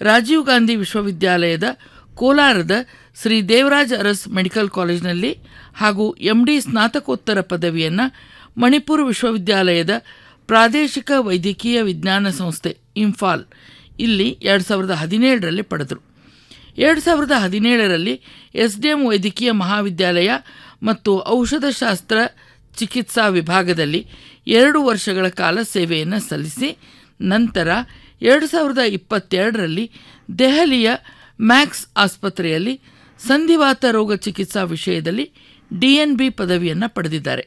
ರಾಜೀವ್ ಗಾಂಧಿ ವಿಶ್ವವಿದ್ಯಾಲಯದ ಕೋಲಾರದ ಶ್ರೀ ದೇವರಾಜ್ ಅರಸ್ ಮೆಡಿಕಲ್ ಕಾಲೇಜಿನಲ್ಲಿ ಹಾಗೂ ಎಂ ಡಿ ಸ್ನಾತಕೋತ್ತರ ಪದವಿಯನ್ನು ಮಣಿಪುರ ವಿಶ್ವವಿದ್ಯಾಲಯದ ಪ್ರಾದೇಶಿಕ ವೈದ್ಯಕೀಯ ವಿಜ್ಞಾನ ಸಂಸ್ಥೆ ಇಂಫಾಲ್ ಇಲ್ಲಿ ಎರಡು ಸಾವಿರದ ಹದಿನೇಳರಲ್ಲಿ ಪಡೆದರು ಎರಡು ಸಾವಿರದ ಹದಿನೇಳರಲ್ಲಿ ಎಸ್ ಡಿ ಎಂ ವೈದ್ಯಕೀಯ ಮಹಾವಿದ್ಯಾಲಯ ಮತ್ತು ಔಷಧಶಾಸ್ತ್ರ ಚಿಕಿತ್ಸಾ ವಿಭಾಗದಲ್ಲಿ ಎರಡು ವರ್ಷಗಳ ಕಾಲ ಸೇವೆಯನ್ನು ಸಲ್ಲಿಸಿ ನಂತರ ಎರಡು ಸಾವಿರದ ಇಪ್ಪತ್ತೆರಡರಲ್ಲಿ ದೆಹಲಿಯ ಮ್ಯಾಕ್ಸ್ ಆಸ್ಪತ್ರೆಯಲ್ಲಿ ಸಂಧಿವಾತ ರೋಗ ಚಿಕಿತ್ಸಾ ವಿಷಯದಲ್ಲಿ ಡಿ ಎನ್ ಬಿ ಪದವಿಯನ್ನು ಪಡೆದಿದ್ದಾರೆ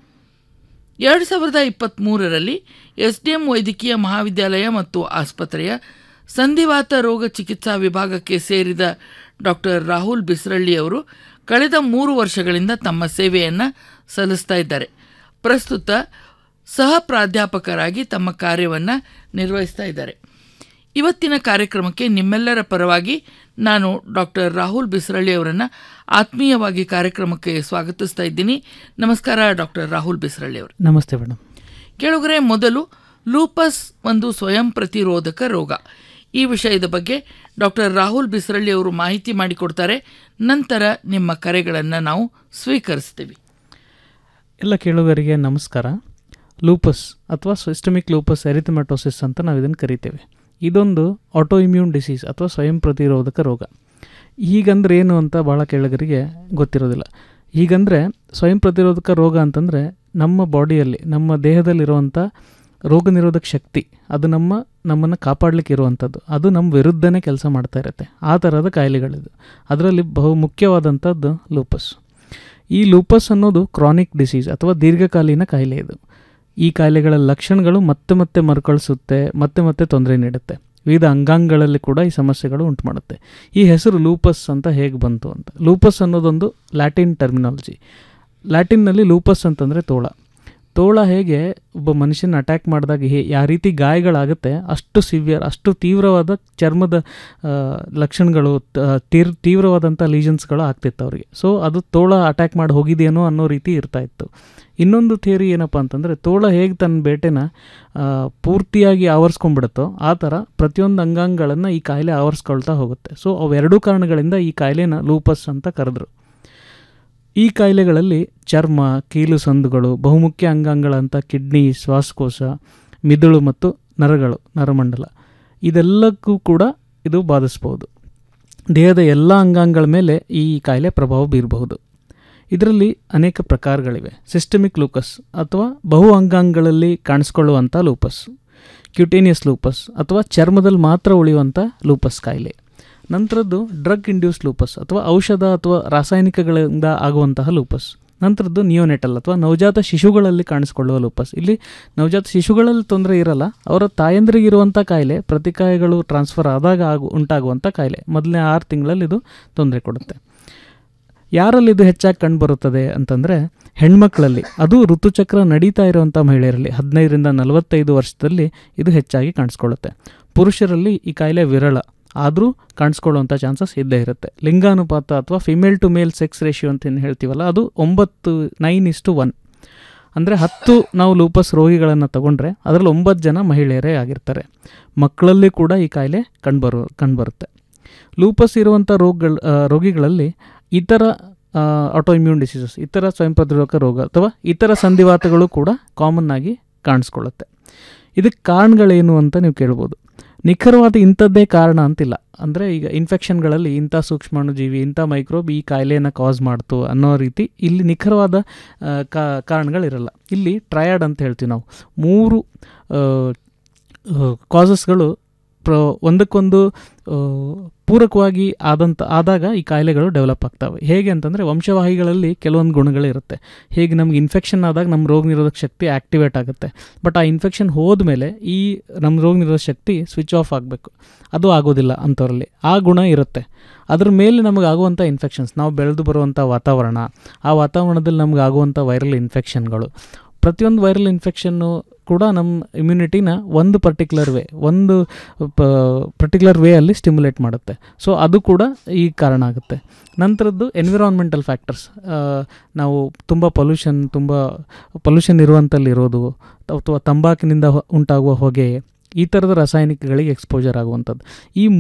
ಎರಡು ಸಾವಿರದ ಇಪ್ಪತ್ತ್ಮೂರರಲ್ಲಿ ಎಸ್ ಡಿ ಎಂ ವೈದ್ಯಕೀಯ ಮಹಾವಿದ್ಯಾಲಯ ಮತ್ತು ಆಸ್ಪತ್ರೆಯ ಸಂಧಿವಾತ ರೋಗ ಚಿಕಿತ್ಸಾ ವಿಭಾಗಕ್ಕೆ ಸೇರಿದ ಡಾಕ್ಟರ್ ರಾಹುಲ್ ಬಿಸ್ರಳ್ಳಿ ಅವರು ಕಳೆದ ಮೂರು ವರ್ಷಗಳಿಂದ ತಮ್ಮ ಸೇವೆಯನ್ನು ಸಲ್ಲಿಸ್ತಾ ಇದ್ದಾರೆ ಪ್ರಸ್ತುತ ಸಹ ಪ್ರಾಧ್ಯಾಪಕರಾಗಿ ತಮ್ಮ ಕಾರ್ಯವನ್ನು ನಿರ್ವಹಿಸ್ತಾ ಇದ್ದಾರೆ ಇವತ್ತಿನ ಕಾರ್ಯಕ್ರಮಕ್ಕೆ ನಿಮ್ಮೆಲ್ಲರ ಪರವಾಗಿ ನಾನು ಡಾಕ್ಟರ್ ರಾಹುಲ್ ಬಿಸ್ರಳ್ಳಿ ಅವರನ್ನು ಆತ್ಮೀಯವಾಗಿ ಕಾರ್ಯಕ್ರಮಕ್ಕೆ ಸ್ವಾಗತಿಸ್ತಾ ಇದ್ದೀನಿ ನಮಸ್ಕಾರ ಡಾಕ್ಟರ್ ರಾಹುಲ್ ಬಿಸ್ರಳ್ಳಿ ಅವರು ನಮಸ್ತೆ ಮೇಡಮ್ ಕೆಳಗರೆ ಮೊದಲು ಲೂಪಸ್ ಒಂದು ಸ್ವಯಂ ಪ್ರತಿರೋಧಕ ರೋಗ ಈ ವಿಷಯದ ಬಗ್ಗೆ ಡಾಕ್ಟರ್ ರಾಹುಲ್ ಬಿಸ್ರಳ್ಳಿ ಅವರು ಮಾಹಿತಿ ಮಾಡಿಕೊಡ್ತಾರೆ ನಂತರ ನಿಮ್ಮ ಕರೆಗಳನ್ನು ನಾವು ಸ್ವೀಕರಿಸ್ತೀವಿ ಎಲ್ಲ ಕೇಳುಗರಿಗೆ ನಮಸ್ಕಾರ ಲೂಪಸ್ ಅಥವಾ ಸಿಸ್ಟಮಿಕ್ ಲೂಪಸ್ ಎರಿಥಮೆಟೋಸಿಸ್ ಅಂತ ನಾವು ಇದನ್ನು ಕರಿತೇವೆ ಇದೊಂದು ಆಟೋ ಇಮ್ಯೂನ್ ಡಿಸೀಸ್ ಅಥವಾ ಸ್ವಯಂ ಪ್ರತಿರೋಧಕ ರೋಗ ಹೀಗಂದ್ರೆ ಏನು ಅಂತ ಭಾಳ ಕೇಳುಗರಿಗೆ ಗೊತ್ತಿರೋದಿಲ್ಲ ಹೀಗಂದರೆ ಸ್ವಯಂ ಪ್ರತಿರೋಧಕ ರೋಗ ಅಂತಂದರೆ ನಮ್ಮ ಬಾಡಿಯಲ್ಲಿ ನಮ್ಮ ದೇಹದಲ್ಲಿರುವಂಥ ರೋಗ ನಿರೋಧಕ ಶಕ್ತಿ ಅದು ನಮ್ಮ ನಮ್ಮನ್ನು ಕಾಪಾಡಲಿಕ್ಕೆ ಇರುವಂಥದ್ದು ಅದು ನಮ್ಮ ವಿರುದ್ಧನೇ ಕೆಲಸ ಮಾಡ್ತಾ ಇರುತ್ತೆ ಆ ಥರದ ಕಾಯಿಲೆಗಳಿದು ಅದರಲ್ಲಿ ಬಹು ಮುಖ್ಯವಾದಂಥದ್ದು ಲೂಪಸ್ ಈ ಲೂಪಸ್ ಅನ್ನೋದು ಕ್ರಾನಿಕ್ ಡಿಸೀಸ್ ಅಥವಾ ದೀರ್ಘಕಾಲೀನ ಕಾಯಿಲೆ ಇದು ಈ ಕಾಯಿಲೆಗಳ ಲಕ್ಷಣಗಳು ಮತ್ತೆ ಮತ್ತೆ ಮರುಕಳಿಸುತ್ತೆ ಮತ್ತೆ ಮತ್ತೆ ತೊಂದರೆ ನೀಡುತ್ತೆ ವಿವಿಧ ಅಂಗಾಂಗಗಳಲ್ಲಿ ಕೂಡ ಈ ಸಮಸ್ಯೆಗಳು ಉಂಟು ಮಾಡುತ್ತೆ ಈ ಹೆಸರು ಲೂಪಸ್ ಅಂತ ಹೇಗೆ ಬಂತು ಅಂತ ಲೂಪಸ್ ಅನ್ನೋದೊಂದು ಲ್ಯಾಟಿನ್ ಟರ್ಮಿನಾಲಜಿ ಲ್ಯಾಟಿನ್ನಲ್ಲಿ ಲೂಪಸ್ ಅಂತಂದರೆ ತೋಳ ತೋಳ ಹೇಗೆ ಒಬ್ಬ ಮನುಷ್ಯನ ಅಟ್ಯಾಕ್ ಮಾಡಿದಾಗ ಹೇ ಯಾವ ರೀತಿ ಗಾಯಗಳಾಗುತ್ತೆ ಅಷ್ಟು ಸಿವಿಯರ್ ಅಷ್ಟು ತೀವ್ರವಾದ ಚರ್ಮದ ಆ, ಲಕ್ಷಣಗಳು ತ- ತೀರ್ ತೀವ್ರವಾದಂಥ ಲೀಜನ್ಸ್ಗಳು ಆಗ್ತಿತ್ತು ಅವರಿಗೆ ಸೊ ಅದು ತೋಳ ಅಟ್ಯಾಕ್ ಮಾಡಿ ಹೋಗಿದೆಯೇನೋ ಅನ್ನೋ ರೀತಿ ಇರ್ತಾ ಇತ್ತು ಇನ್ನೊಂದು ಥಿಯರಿ ಏನಪ್ಪ ಅಂತಂದರೆ ತೋಳ ಹೇಗೆ ತನ್ನ ಬೇಟೆನ ಆ, ಪೂರ್ತಿಯಾಗಿ ಆವರಿಸ್ಕೊಂಡ್ಬಿಡುತ್ತೋ ಆ ಥರ ಪ್ರತಿಯೊಂದು ಅಂಗಾಂಗಗಳನ್ನು ಈ ಕಾಯಿಲೆ ಆವರಿಸ್ಕೊಳ್ತಾ ಹೋಗುತ್ತೆ ಸೊ ಅವೆರಡೂ ಕಾರಣಗಳಿಂದ ಈ ಕಾಯಿಲೆನ ಲೂಪಸ್ ಅಂತ ಕರೆದ್ರು ಈ ಕಾಯಿಲೆಗಳಲ್ಲಿ ಚರ್ಮ ಕೀಲು ಸಂದುಗಳು ಬಹುಮುಖ್ಯ ಅಂಗಾಂಗಳಂಥ ಕಿಡ್ನಿ ಶ್ವಾಸಕೋಶ ಮಿದುಳು ಮತ್ತು ನರಗಳು ನರಮಂಡಲ ಇದೆಲ್ಲಕ್ಕೂ ಕೂಡ ಇದು ಬಾಧಿಸ್ಬೋದು ದೇಹದ ಎಲ್ಲ ಅಂಗಾಂಗಳ ಮೇಲೆ ಈ ಕಾಯಿಲೆ ಪ್ರಭಾವ ಬೀರಬಹುದು ಇದರಲ್ಲಿ ಅನೇಕ ಪ್ರಕಾರಗಳಿವೆ ಸಿಸ್ಟಮಿಕ್ ಲೂಕಸ್ ಅಥವಾ ಬಹು ಅಂಗಾಂಗಗಳಲ್ಲಿ ಕಾಣಿಸ್ಕೊಳ್ಳುವಂಥ ಲೂಪಸ್ ಕ್ಯೂಟೇನಿಯಸ್ ಲೂಪಸ್ ಅಥವಾ ಚರ್ಮದಲ್ಲಿ ಮಾತ್ರ ಉಳಿಯುವಂಥ ಲೂಪಸ್ ಕಾಯಿಲೆ ನಂತರದ್ದು ಡ್ರಗ್ ಇಂಡ್ಯೂಸ್ ಲೂಪಸ್ ಅಥವಾ ಔಷಧ ಅಥವಾ ರಾಸಾಯನಿಕಗಳಿಂದ ಆಗುವಂತಹ ಲೂಪಸ್ ನಂತರದ್ದು ನಿಯೋನೆಟಲ್ ಅಥವಾ ನವಜಾತ ಶಿಶುಗಳಲ್ಲಿ ಕಾಣಿಸಿಕೊಳ್ಳುವ ಲೂಪಸ್ ಇಲ್ಲಿ ನವಜಾತ ಶಿಶುಗಳಲ್ಲಿ ತೊಂದರೆ ಇರಲ್ಲ ಅವರ ತಾಯಂದ್ರಿಗಿರುವಂಥ ಕಾಯಿಲೆ ಪ್ರತಿಕಾಯಗಳು ಟ್ರಾನ್ಸ್ಫರ್ ಆದಾಗ ಆಗು ಉಂಟಾಗುವಂಥ ಕಾಯಿಲೆ ಮೊದಲನೇ ಆರು ತಿಂಗಳಲ್ಲಿ ಇದು ತೊಂದರೆ ಕೊಡುತ್ತೆ ಯಾರಲ್ಲಿ ಇದು ಹೆಚ್ಚಾಗಿ ಕಂಡುಬರುತ್ತದೆ ಅಂತಂದರೆ ಹೆಣ್ಮಕ್ಳಲ್ಲಿ ಅದು ಋತುಚಕ್ರ ನಡೀತಾ ಇರುವಂಥ ಮಹಿಳೆಯರಲ್ಲಿ ಹದಿನೈದರಿಂದ ನಲವತ್ತೈದು ವರ್ಷದಲ್ಲಿ ಇದು ಹೆಚ್ಚಾಗಿ ಕಾಣಿಸ್ಕೊಳ್ಳುತ್ತೆ ಪುರುಷರಲ್ಲಿ ಈ ಕಾಯಿಲೆ ವಿರಳ ಆದರೂ ಕಾಣಿಸ್ಕೊಳ್ಳುವಂಥ ಚಾನ್ಸಸ್ ಇದ್ದೇ ಇರುತ್ತೆ ಲಿಂಗಾನುಪಾತ ಅಥವಾ female to male sex ratio ಅಂತ ಏನು ಹೇಳ್ತೀವಲ್ಲ ಅದು ಒಂಬತ್ತು ನೈನ್ ಇಸ್ಟು ಒನ್ ಅಂದರೆ ಹತ್ತು ನಾವು ಲೂಪಸ್ ರೋಗಿಗಳನ್ನು ತಗೊಂಡ್ರೆ ಅದರಲ್ಲಿ ಒಂಬತ್ತು ಜನ ಮಹಿಳೆಯರೇ ಆಗಿರ್ತಾರೆ ಮಕ್ಕಳಲ್ಲಿ ಕೂಡ ಈ ಕಾಯಿಲೆ ಕಂಡುಬರು ಕಂಡುಬರುತ್ತೆ ಲೂಪಸ್ ಇರುವಂಥ ರೋಗಗಳ ಆ, ರೋಗಿಗಳಲ್ಲಿ ಇತರ ಆಟೋ ಇಮ್ಯೂನ್ ಡಿಸೀಸಸ್ ಇತರ ಸ್ವಯಂ ಪ್ರತಿರೋಧಕ ರೋಗ ಅಥವಾ ಇತರ ಸಂಧಿವಾತಗಳು ಕೂಡ ಕಾಮನ್ ಆಗಿ ಕಾಣಿಸ್ಕೊಳ್ಳುತ್ತೆ ಇದಕ್ಕೆ ಕಾರಣಗಳೇನು ಅಂತ ನೀವು ಕೇಳ್ಬೋದು ನಿಖರವಾದ ಇಂಥದ್ದೇ ಕಾರಣ ಅಂತಿಲ್ಲ ಅಂದರೆ ಈಗ ಇನ್ಫೆಕ್ಷನ್ಗಳಲ್ಲಿ ಇಂಥ ಸೂಕ್ಷ್ಮಾಣುಜೀವಿ ಇಂಥ ಮೈಕ್ರೋಬ್ ಈ ಕಾಯಿಲೆಯನ್ನು ಕಾಸ್ ಮಾಡ್ತು ಅನ್ನೋ ರೀತಿ ಇಲ್ಲಿ ನಿಖರವಾದ ಆ, ಕಾ- ಕಾರಣಗಳಿರಲ್ಲ ಇಲ್ಲಿ ಟ್ರಯಾಡ್ ಅಂತ ಹೇಳ್ತೀವಿ ನಾವು ಮೂರು ಕಾಸಸ್ಗಳು ಪ್ರ ಒಂದಕ್ಕೊಂದು ಆ, ಪೂರಕವಾಗಿ ಆದಂಥ ಆದಾಗ ಈ ಕಾಯಿಲೆಗಳು ಡೆವಲಪ್ ಆಗ್ತವೆ ಹೇಗೆ ಅಂತಂದರೆ ವಂಶವಾಹಿಗಳಲ್ಲಿ ಕೆಲವೊಂದು ಗುಣಗಳಿರುತ್ತೆ ಹೇಗೆ ನಮ್ಗೆ ಇನ್ಫೆಕ್ಷನ್ ಆದಾಗ ನಮ್ಮ ರೋಗ ನಿರೋಧಕ ಶಕ್ತಿ ಆ್ಯಕ್ಟಿವೇಟ್ ಆಗುತ್ತೆ ಬಟ್ ಆ ಇನ್ಫೆಕ್ಷನ್ ಹೋದ್ಮೇಲೆ ಈ ನಮ್ಮ ರೋಗ ನಿರೋಧಕ ಶಕ್ತಿ ಸ್ವಿಚ್ ಆಫ್ ಆಗಬೇಕು ಅದು ಆಗೋದಿಲ್ಲ ಅಂಥವ್ರಲ್ಲಿ ಆ ಗುಣ ಇರುತ್ತೆ ಅದ್ರ ಮೇಲೆ ನಮಗೆ ಆಗುವಂಥ ಇನ್ಫೆಕ್ಷನ್ಸ್ ನಾವು ಬೆಳೆದು ಬರುವಂಥ ವಾತಾವರಣ ಆ ವಾತಾವರಣದಲ್ಲಿ ನಮ್ಗೆ ಆಗುವಂಥ ವೈರಲ್ ಇನ್ಫೆಕ್ಷನ್ಗಳು ಪ್ರತಿಯೊಂದು ವೈರಲ್ ಇನ್ಫೆಕ್ಷನ್ನು ಕೂಡ ನಮ್ಮ ಇಮ್ಯುನಿಟಿನ ಒಂದು ಪರ್ಟಿಕ್ಯುಲರ್ ವೇ ಒಂದು ಪರ್ಟಿಕ್ಯುಲರ್ ವೇ ಅಲ್ಲಿ ಸ್ಟಿಮ್ಯುಲೇಟ್ ಮಾಡುತ್ತೆ ಸೊ ಅದು ಕೂಡ ಈ ಕಾರಣ ಆಗುತ್ತೆ ನಂತರದ್ದು ಎನ್ವಿರಾನ್ಮೆಂಟಲ್ ಫ್ಯಾಕ್ಟರ್ಸ್ ನಾವು ತುಂಬ ಪೊಲ್ಯೂಷನ್ ತುಂಬ ಪೊಲ್ಯೂಷನ್ ಇರುವಂಥಲ್ಲಿರೋದು ಅಥವಾ ತಂಬಾಕಿನಿಂದ ಹೊ- ಉಂಟಾಗುವ ಹೊಗೆ ಈ ಥರದ ರಾಸಾಯನಿಕಗಳಿಗೆ ಎಕ್ಸ್ಪೋಜರ್ ಆಗುವಂಥದ್ದು ಈ